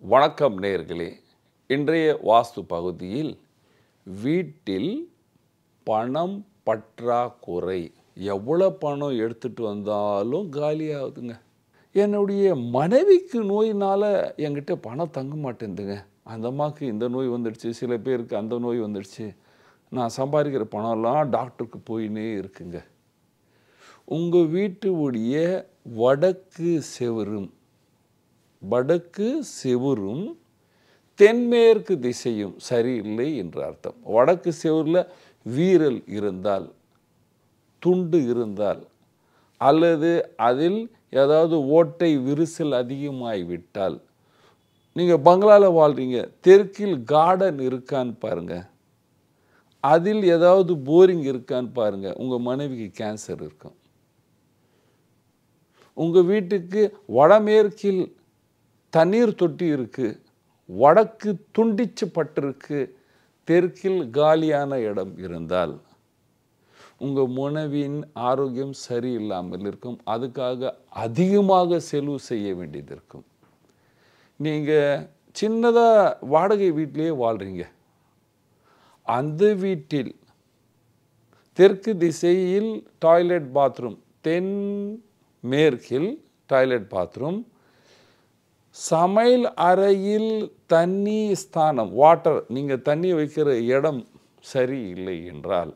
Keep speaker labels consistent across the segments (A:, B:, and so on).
A: வணக்கம் நேயர்களே இன்றைய வாஸ்து பகுதியில் வீட்டில் பணம் பற்றாக்குறை எவ்வளோ பணம் எடுத்துட்டு வந்தாலும் காலியாகுதுங்க என்னுடைய மனைவிக்கு நோயினால் என்கிட்ட பணம் தங்க மாட்டேங்குதுங்க அந்த அம்மாவுக்கு இந்த நோய் வந்துடுச்சு சில பேருக்கு அந்த நோய் வந்துடுச்சு நான் சம்பாதிக்கிற பணம்லாம் டாக்டருக்கு போயின்னே இருக்குங்க உங்கள் வீட்டுடைய வடக்கு செவரும் வடக்கு செவுரும் தென்மேற்கு திசையும் சரியில்லை என்று அர்த்தம் வடக்கு செவுரில் வீரல் இருந்தால் துண்டு இருந்தால் அல்லது அதில் ஏதாவது ஓட்டை விரிசல் அதிகமாகி விட்டால் நீங்கள் பங்களாவில் வாழ்றீங்க தெற்கில் கார்டன் இருக்கான்னு பாருங்கள் அதில் ஏதாவது போரிங் இருக்கான்னு பாருங்கள் உங்கள் மனைவிக்கு கேன்சர் இருக்கும் உங்கள் வீட்டுக்கு வடமேற்கில் தண்ணீர் தொட்டி இருக்குது வடக்கு துண்டிச்சு பட்டிருக்கு தெற்கில் காலியான இடம் இருந்தால் உங்கள் மனைவியின் ஆரோக்கியம் சரியில்லாமல் இருக்கும் அதுக்காக அதிகமாக செலவு செய்ய வேண்டியது இருக்கும் நீங்கள் சின்னதாக வாடகை வீட்டிலேயே வாழ்கிறீங்க அந்த வீட்டில் தெற்கு திசையில் டாய்லெட் பாத்ரூம் தென் மேற்கில் டாய்லெட் பாத்ரூம் சமையல் அறையில் தண்ணி ஸ்தானம் வாட்டர் நீங்கள் தண்ணி வைக்கிற இடம் சரியில்லை என்றால்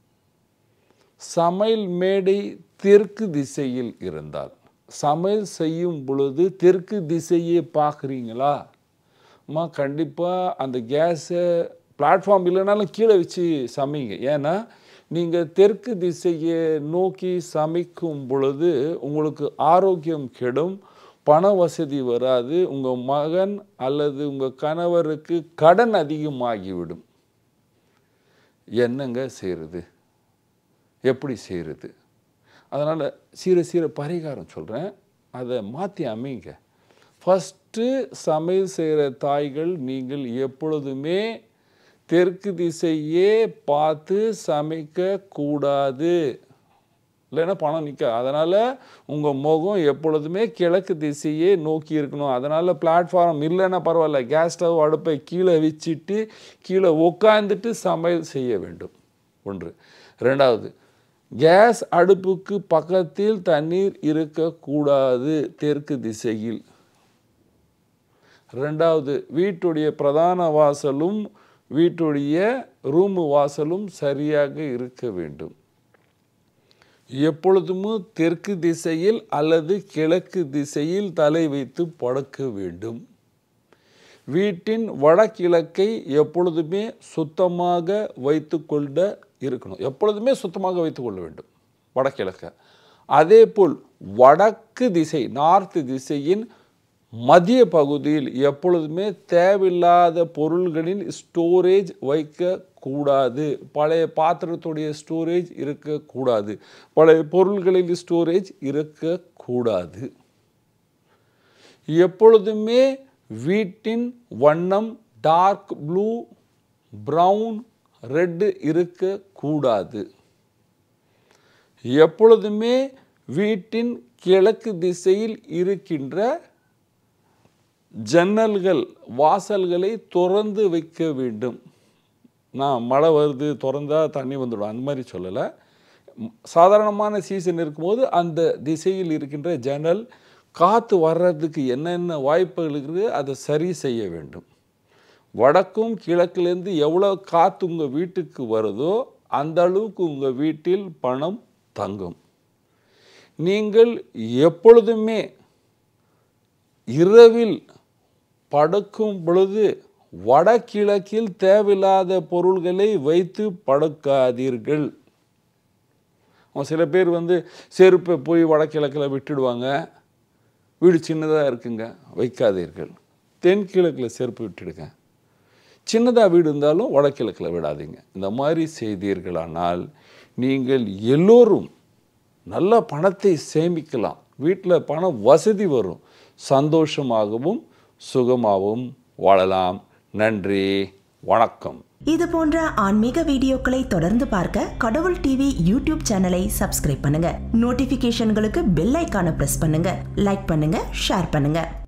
A: சமையல் மேடை தெற்கு திசையில் இருந்தால் சமையல் செய்யும் பொழுது தெற்கு திசையே பார்க்குறீங்களா அம்மா கண்டிப்பாக அந்த கேஸை பிளாட்ஃபார்ம் இல்லைனாலும் கீழே வச்சு சமைங்க ஏன்னா நீங்கள் தெற்கு திசையை நோக்கி சமைக்கும் பொழுது உங்களுக்கு ஆரோக்கியம் கெடும் பண வசதி வராது உங்கள் மகன் அல்லது உங்கள் கணவருக்கு கடன் அதிகமாகிவிடும் என்னங்க செய்கிறது எப்படி செய்கிறது அதனால் சீர சீர பரிகாரம் சொல்கிறேன் அதை மாற்றி அமைங்க ஃபஸ்ட்டு சமையல் செய்கிற தாய்கள் நீங்கள் எப்பொழுதுமே தெற்கு திசையே பார்த்து சமைக்க கூடாது இல்லைன்னா பணம் நிற்க அதனால் உங்கள் முகம் எப்பொழுதுமே கிழக்கு திசையே நோக்கி இருக்கணும் அதனால் பிளாட்ஃபார்ம் இல்லைன்னா பரவாயில்ல கேஸ் ஸ்டவ் அடுப்பை கீழே வச்சுட்டு கீழே உட்காந்துட்டு சமையல் செய்ய வேண்டும் ஒன்று ரெண்டாவது கேஸ் அடுப்புக்கு பக்கத்தில் தண்ணீர் இருக்கக்கூடாது தெற்கு திசையில் ரெண்டாவது வீட்டுடைய பிரதான வாசலும் வீட்டுடைய ரூமு வாசலும் சரியாக இருக்க வேண்டும் எப்பொழுதும் தெற்கு திசையில் அல்லது கிழக்கு திசையில் தலை வைத்து படுக்க வேண்டும் வீட்டின் வடகிழக்கை எப்பொழுதுமே சுத்தமாக வைத்து கொள்ள இருக்கணும் எப்பொழுதுமே சுத்தமாக வைத்து கொள்ள வேண்டும் வடகிழக்க அதே போல் வடக்கு திசை நார்த் திசையின் மத்திய பகுதியில் எப்பொழுதுமே தேவையில்லாத பொருள்களின் ஸ்டோரேஜ் வைக்க கூடாது பழைய பாத்திரத்துடைய ஸ்டோரேஜ் இருக்கக்கூடாது பழைய பொருள்களில் ஸ்டோரேஜ் இருக்கக்கூடாது எப்பொழுதுமே வீட்டின் வண்ணம் டார்க் ப்ளூ ப்ரௌன் ரெட்டு இருக்கக்கூடாது எப்பொழுதுமே வீட்டின் கிழக்கு திசையில் இருக்கின்ற ஜன்னல்கள் வாசல்களை திறந்து வைக்க வேண்டும் நான் மழை வருது திறந்தா தண்ணி வந்துடும் அந்த மாதிரி சொல்லலை சாதாரணமான சீசன் இருக்கும்போது அந்த திசையில் இருக்கின்ற ஜன்னல் காற்று வர்றதுக்கு என்னென்ன வாய்ப்புகள் இருக்குது அதை சரி செய்ய வேண்டும் வடக்கும் கிழக்குலேருந்து எவ்வளோ காற்று உங்கள் வீட்டுக்கு வருதோ அந்த அளவுக்கு உங்கள் வீட்டில் பணம் தங்கும் நீங்கள் எப்பொழுதுமே இரவில் படுக்கும் பொழுது வடகிழக்கில் தேவையில்லாத பொருள்களை வைத்து படுக்காதீர்கள் சில பேர் வந்து செருப்பை போய் வடகிழக்கில் விட்டுடுவாங்க வீடு சின்னதாக இருக்குங்க வைக்காதீர்கள் தென்கிழக்கில் செருப்பு விட்டுடுங்க சின்னதாக வீடு இருந்தாலும் வடகிழக்கில் விடாதீங்க இந்த மாதிரி செய்தீர்களானால் நீங்கள் எல்லோரும் நல்ல பணத்தை சேமிக்கலாம் வீட்டில் பண வசதி வரும் சந்தோஷமாகவும் சுகமாகவும் வாழலாம் நன்றி வணக்கம்
B: இது போன்ற ஆன்மீக வீடியோக்களை தொடர்ந்து பார்க்க கடவுள் டிவி யூடியூப் சேனலை சப்ஸ்கிரைப் பண்ணுங்க நோட்டிபிகேஷன்களுக்கு பெல் ஐக்கான பிரஸ் பண்ணுங்க லைக் பண்ணுங்க ஷேர் பண்ணுங்க